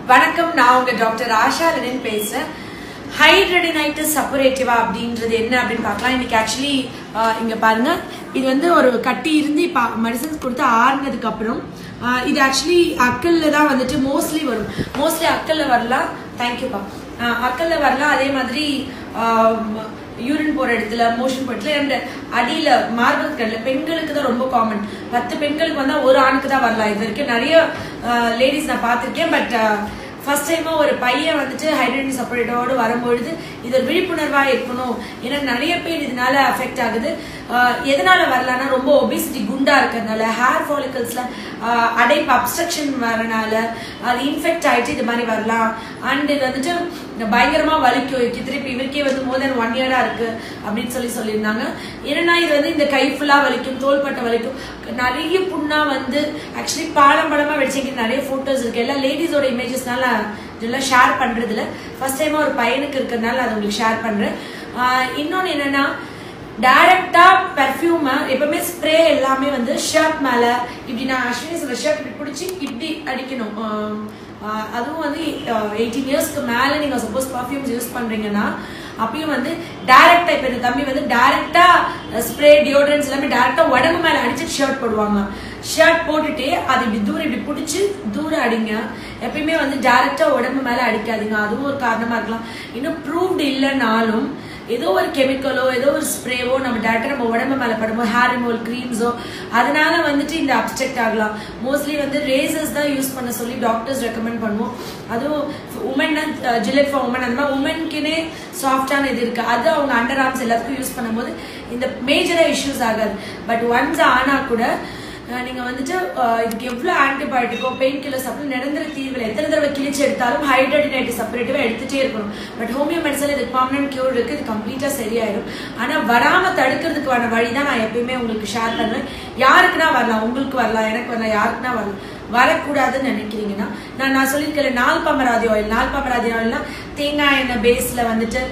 வணக்கம் நான் உங்க டாக்டர் ஆஷா லெனின் பேசுறேன் ஹைட்ரடினைட்டிஸ் சப்பரேட்டிவா அப்படின்றது என்ன அப்படின்னு பார்க்கலாம் இன்னைக்கு ஆக்சுவலி இங்க பாருங்க இது வந்து ஒரு கட்டி இருந்து இப்போ மெடிசன்ஸ் கொடுத்து ஆறுனதுக்கு அப்புறம் ஆஹ் இது ஆக்சுவலி அக்கல்ல தான் வந்துட்டு மோஸ்ட்லி வரும் மோஸ்ட்லி அக்கல்ல வரலாம் தேங்க்யூப்பா அக்கல்ல வரலாம் அதே மாதிரி யூரின் போற இடத்துல மோஷன் போயிட்டுல அண்ட் அடியில மார்பல் கல்ல பெண்களுக்கு தான் ரொம்ப காமன் பத்து பெண்களுக்கு வந்தா ஒரு ஆணுக்கு தான் வரலாம் இது வரைக்கும் நிறைய லேடிஸ் நான் பார்த்திருக்கேன் பட் ஃபர்ஸ்ட் டைமா ஒரு பையன் வந்துட்டு ஹைட்ரஜன் செப்பரேட்டோடு வரும்பொழுது இது ஒரு விழிப்புணர்வா இருக்கணும் ஏன்னா நிறைய பேர் இதனால அஃபெக்ட் ஆகுது ஆஹ் எதனால வரலாம்னா ரொம்ப ஒபிசிட்டி குண்டா இருக்கிறதுனால ஹேர் ஃபாலிகல்ஸ்ல அடைப்பு அப்ஸ்ட்ரக்ஷன் வரனால அது இன்ஃபெக்ட் ஆயிடுச்சு இது மாதிரி வரலாம் அண்ட் இது வந்துட்டு பயங்கரமா வலிக்கும் இருக்கு திருப்பி இவருக்கே வந்து மோர் தென் ஒன் இயரா இருக்கு அப்படின்னு சொல்லி சொல்லியிருந்தாங்க ஏன்னா இது வந்து இந்த கை ஃபுல்லா வலிக்கும் தோள்பட்டை வலிக்கும் நிறைய புண்ணா வந்து ஆக்சுவலி பாலம் படமா வெடிச்சிங்க நிறைய போட்டோஸ் இருக்கு எல்லா லேடிஸோட இமேஜஸ்னால இதெல்லாம் ஷேர் பண்றதுல ஃபர்ஸ்ட் டைமா ஒரு பையனுக்கு இருக்கிறதுனால அதை உங்களுக்கு ஷேர் பண்றேன் இன்னொன்னு என்னன்னா டைரக்டா பெர்ஃப்யூம் எப்பவுமே ஸ்ப்ரே எல்லாமே வந்து ஷர்ட் மேல இப்படி நான் அஸ்வினி சொல்ற ஷர்ட் இப்படி பிடிச்சி இப்படி அடிக்கணும் ஆஹ் அதுவும் வந்து எயிட்டீன் இயர்ஸ்க்கு மேல நீங்க சப்போஸ் பர்ஃப்யூம்ஸ் யூஸ் பண்றீங்கன்னா அப்பயும் வந்து டைரக்டா இப்ப இந்த தம்பி வந்து டைரக்டா ஸ்ப்ரே டியோட்ரன்ஸ் எல்லாமே டைரக்டா உடம்பு மேல அடிச்சு ஷர்ட் போடுவாங்க ஷர்ட் போட்டுட்டு அது இப்படி தூரம் இப்படி பிடிச்சி தூரம் அடிங்க எப்பயுமே வந்து டைரக்டா உடம்பு மேல அடிக்காதீங்க அதுவும் ஒரு காரணமா இருக்கலாம் இன்னும் ப்ரூவ்டு இல்லைனாலும் ஏதோ ஒரு கெமிக்கலோ ஏதோ ஒரு ஸ்ப்ரேவோ நம்ம டேரக்டாக நம்ம உடம்பு மேலே படும்போது ஹேர் ரிமூவல் க்ரீம்ஸோ அதனால வந்துட்டு இந்த அப்செக்ட் ஆகலாம் மோஸ்ட்லி வந்து ரேசர்ஸ் தான் யூஸ் பண்ண சொல்லி டாக்டர்ஸ் ரெக்கமெண்ட் பண்ணுவோம் அதுவும் உமன்னா ஜிலெட் ஃபார் உமன் அந்த மாதிரி உமனுக்குனே சாஃப்டான இது இருக்கு அது அவங்க அண்டர் ஆர்ம்ஸ் எல்லாத்துக்கும் யூஸ் பண்ணும்போது இந்த மேஜராக இஷ்யூஸ் ஆகாது பட் ஒன்ஸ் ஆனால் கூட நீங்க வந்துட்டு இதுக்கு எவ்வளவு ஆன்டிபயோட்டிக்கோ பெயின் கில்லர் சப்ளை நிரந்தர தீர்வில் எத்தனை தடவை கிழிச்சு எடுத்தாலும் ஹைட்ரடினைட்டிஸ் செப்பரேட்டிவா எடுத்துட்டே இருக்கணும் பட் ஹோமியோ மெடிசன் இதுக்கு பர்மனன்ட் கியூர் இருக்கு இது கம்ப்ளீட்டா சரியாயிடும் ஆனா வராம தடுக்கிறதுக்கான வழி தான் நான் எப்பயுமே உங்களுக்கு ஷேர் பண்ணுவேன் யாருக்குன்னா வரலாம் உங்களுக்கு வரலாம் எனக்கு வரலாம் யாருக்குன்னா வரலாம் வரக்கூடாதுன்னு நினைக்கிறீங்கன்னா நான் நான் சொல்லியிருக்கேன் நாள் பமராதி ஆயில் நாள் பமராதி ஆயில்னா தேங்காய் எண்ணெய் பேஸ்ல வந்துட்டு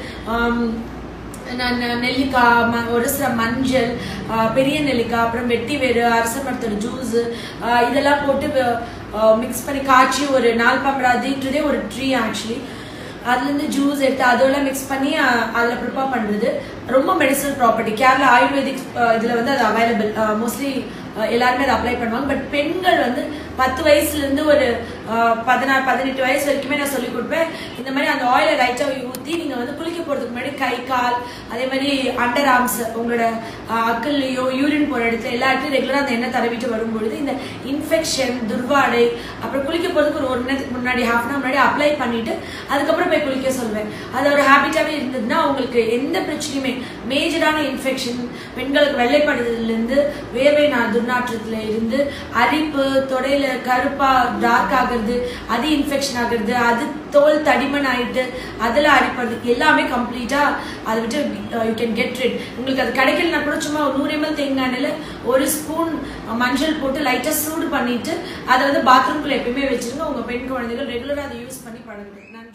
நான் நெல்லிக்காய் ஒரு சில மஞ்சள் பெரிய நெல்லிக்காய் அப்புறம் வெட்டி வேறு அரச மரத்தோட ஜூஸ் இதெல்லாம் போட்டு மிக்ஸ் பண்ணி காய்ச்சி ஒரு நாள் பம்பராதின்றதே ஒரு ட்ரீ ஆக்சுவலி அதுலேருந்து ஜூஸ் எடுத்து அதோட மிக்ஸ் பண்ணி அதில் ப்ரிப்பேர் பண்ணுறது ரொம்ப மெடிசனல் ப்ராப்பர்ட்டி கேரளா ஆயுர்வேதிக் இதில் வந்து அது அவைலபிள் மோஸ்ட்லி எல்லாருமே அதை அப்ளை பண்ணுவாங்க பட் பெண்கள் வந்து பத்து வயசுல இருந்து ஒரு பதினாறு பதினெட்டு வயசு வரைக்குமே நான் சொல்லி கொடுப்பேன் இந்த மாதிரி அந்த ஆயிலை லைட்டா ஊற்றி நீங்க வந்து குளிக்க போறதுக்கு முன்னாடி கை கால் அதே மாதிரி அண்டர் ஆர்ம்ஸ் உங்களோட அக்கல்லையோ யூரின் போற இடத்துல எல்லா இடத்துலையும் ரெகுலரா அந்த எண்ணெய் தடவிட்டு வரும்பொழுது இந்த இன்ஃபெக்ஷன் துர்வாடை அப்புறம் குளிக்க போறதுக்கு ஒரு ஒரு நேரத்துக்கு முன்னாடி ஹாஃப் அன் முன்னாடி அப்ளை பண்ணிட்டு அதுக்கப்புறம் போய் குளிக்க சொல்வேன் அது ஒரு ஹேபிட்டாவே இருந்ததுன்னா உங்களுக்கு எந்த பிரச்சனையுமே மேஜரான இன்ஃபெக்ஷன் பெண்களுக்கு வெள்ளைப்படுறதுல இருந்து வேர்வை நான் துர்நாற்றத்துல இருந்து அரிப்பு தொடையில கருப்பா டார்க் ஆகுறது அது இன்ஃபெக்ஷன் ஆகுறது அது தோல் தடிமன் ஆயிட்டு அதில் அரிப்படுறது எல்லாமே கம்ப்ளீட்டா அதை விட்டு யூ கேன் கெட் ரிட் உங்களுக்கு அது கிடைக்கலனா கூட சும்மா ஒரு நூறு எம்எல் தேங்காய் எண்ணெயில் ஒரு ஸ்பூன் மஞ்சள் போட்டு லைட்டாக சூடு பண்ணிட்டு அதை வந்து பாத்ரூம்குள்ள எப்பயுமே வச்சிருங்க உங்க பெண் குழந்தைகள் ரெகுலராக அதை யூஸ் பண்ணி பழகுது நன்றி